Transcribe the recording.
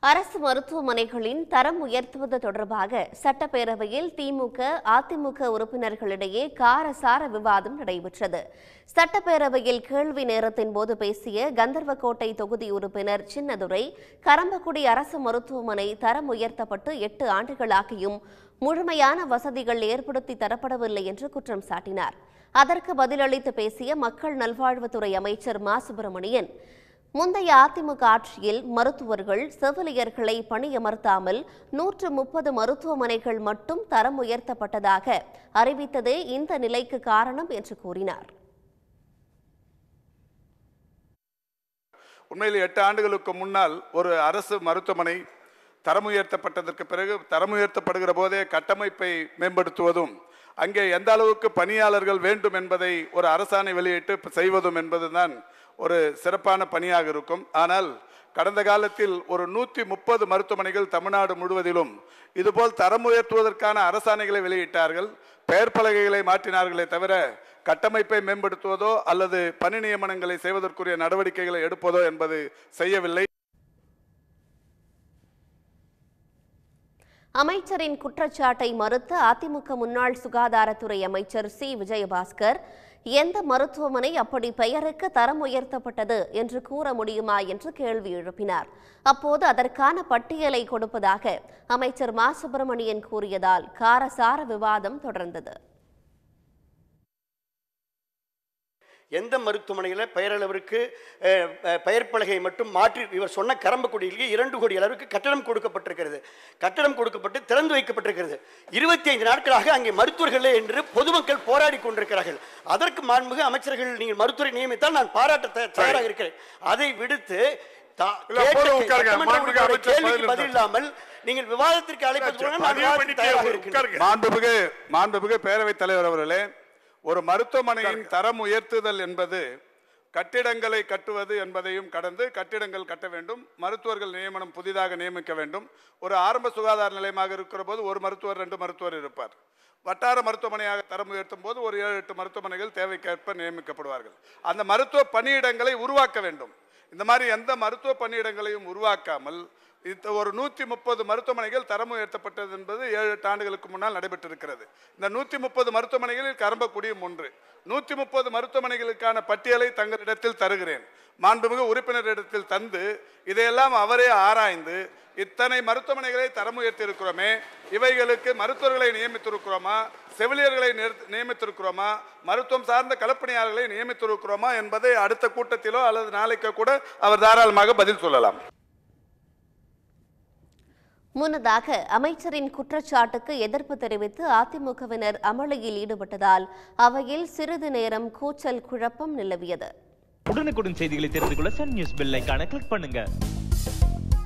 அரசு மருத்துவமனைகளின் தரம் உயர்த்துவது தொடர்பாக சட்டப்பேரவையில் திமுக அதிமுக உறுப்பினர்களிடையே காரசார விவாதம் நடைபெற்றது சட்டப்பேரவையில் கேள்வி நேரத்தின் போது பேசிய கந்தர்வக்கோட்டை தொகுதி உறுப்பினர் சின்னதுரை கரம்பக்குடி அரசு மருத்துவமனை தரம் உயர்த்தப்பட்டு எட்டு ஆண்டுகளாகியும் முழுமையான வசதிகள் ஏற்படுத்தி தரப்படவில்லை என்று குற்றம் சாட்டினார் அதற்கு பதிலளித்து பேசிய மக்கள் நல்வாழ்வுத்துறை அமைச்சர் மா சுப்பிரமணியன் முந்தைய அதிமுக ஆட்சியில் மருத்துவர்கள் செவிலியர்களை பணியமர்த்தாமல் நூற்று முப்பது மருத்துவமனைகள் மட்டும் தரம் உயர்த்தப்பட்டதாக அறிவித்ததே இந்த நிலைக்கு காரணம் என்று கூறினார் உண்மையில் எட்டு ஆண்டுகளுக்கு முன்னால் ஒரு அரசு மருத்துவமனை தரம் உயர்த்தப்பட்டதற்கு பிறகு தரம் உயர்த்தப்படுகிற போதே கட்டமைப்பை மேம்படுத்துவதும் அங்கே எந்த அளவுக்கு பணியாளர்கள் வேண்டும் என்பதை ஒரு அரசாணை வெளியிட்டு செய்வதும் என்பதுதான் ஒரு சிறப்பான பணியாக இருக்கும் ஆனால் கடந்த காலத்தில் ஒரு நூற்றி முப்பது மருத்துவமனைகள் தமிழ்நாடு முழுவதிலும் இதுபோல் தரம் உயர்த்துவதற்கான அரசாணைகளை வெளியிட்டார்கள் பெயர் பலகைகளை மாற்றினார்களே தவிர கட்டமைப்பை மேம்படுத்துவதோ அல்லது பணி நியமனங்களை செய்வதற்குரிய நடவடிக்கைகளை எடுப்பதோ என்பது செய்யவில்லை அமைச்சரின் குற்றச்சாட்டை மறுத்த அதிமுக முன்னாள் சுகாதாரத்துறை அமைச்சர் சி விஜயபாஸ்கர் எந்த மருத்துவமனை அப்படி பெயருக்கு தரம் உயர்த்தப்பட்டது என்று கூற முடியுமா என்று கேள்வி எழுப்பினார் அப்போது அதற்கான பட்டியலை கொடுப்பதாக அமைச்சர் மா சுப்பிரமணியன் கூறியதால் காரசார விவாதம் தொடர்ந்தது எந்த மருத்துவமனையில் பெயரளவிற்கு அஹ், அஹ், பெயர் பலகை மட்டும் மாற்றி இவர் சொன்ன கரம்பக்குடியிலேயே இரண்டு கோடி அளவுக்கு கட்டணம் கொடுக்கப்பட்டிருக்கிறது கட்டணம் கொடுக்கப்பட்டு திறந்து வைக்கப்பட்டிருக்கிறது இருபத்தி ஐந்து நாட்களாக அங்கே மருத்துவர்களே என்று பொதுமக்கள் போராடி கொண்டிருக்கிறார்கள் அதற்கு மாண்புமிகு அமைச்சர்கள் நீங்கள் மருத்துவரை நியமித்தால் நான் பாராட்ட தயா- தயாராக இருக்கிறேன் அதை விடுத்து தா- இல்ல, கேட்ட போதும், கே- உட்காருங்க. சட்டமன்ற மாண்புமிகு உறுப்பினருடைய அமைச்சர் கேள்விக்கு பதில் பதில் இல்லாமல் நீங்கள் விவாதத்திற்கு அழைப்பது போல நான் பதிவு விவாதத்திற்கு தயாராக இருக்கிறேன் மாண்புமிகு மாண்புமிகு பேரவைத் தலைவர் அவர்களே ஒரு மருத்துவமனையின் தரம் உயர்த்துதல் என்பது கட்டிடங்களை கட்டுவது என்பதையும் கடந்து கட்டிடங்கள் கட்ட வேண்டும் மருத்துவர்கள் நியமனம் புதிதாக நியமிக்க வேண்டும் ஒரு ஆரம்ப சுகாதார நிலையமாக இருக்கிற போது ஒரு மருத்துவர் ரெண்டு மருத்துவர் இருப்பார் வட்டார மருத்துவமனையாக தரம் உயர்த்தும் போது ஒரு ஏழு எட்டு மருத்துவமனைகள் தேவைக்கேற்ப நியமிக்கப்படுவார்கள் அந்த மருத்துவ பணியிடங்களை உருவாக்க வேண்டும் இந்த மாதிரி எந்த மருத்துவ பணியிடங்களையும் உருவாக்காமல் இது ஒரு நூற்றி முப்பது மருத்துவமனைகள் தரம் உயர்த்தப்பட்டது என்பது ஏழு எட்டு ஆண்டுகளுக்கு முன்னால் நடைபெற்றிருக்கிறது இந்த நூற்றி முப்பது மருத்துவமனைகளில் கரம்பக்குடியும் ஒன்று நூற்றி முப்பது மருத்துவமனைகளுக்கான பட்டியலை தங்களிடத்தில் தருகிறேன் மாண்புமிகு உறுப்பினரிடத்தில் தந்து இதையெல்லாம் அவரே ஆராய்ந்து இத்தனை மருத்துவமனைகளை தரம் உயர்த்தியிருக்கிறோமே இவைகளுக்கு மருத்துவர்களை நியமித்திருக்கிறோமா செவிலியர்களை நிறுத்த- நியமித்திருக்கிறோமா மருத்துவம் சார்ந்த களப்பணியாளர்களை நியமித்திருக்கிறோமா என்பதை அடுத்த கூட்டத்திலோ அல்லது நாளைக்கோ கூட அவர் தாராளமாக பதில் சொல்லலாம் முன்னதாக அமைச்சரின் குற்றச்சாட்டுக்கு எதிர்ப்பு தெரிவித்து அதிமுகவினர் அமளியில் ஈடுபட்டதால் அவையில் சிறிது நேரம் கூச்சல் குழப்பம் நிலவியது உடனுக்குடன் செய்திகளை தெரிந்து கொள்ள சன் நியூஸ் பெல் ஐகானை கிளிக் பண்ணுங்க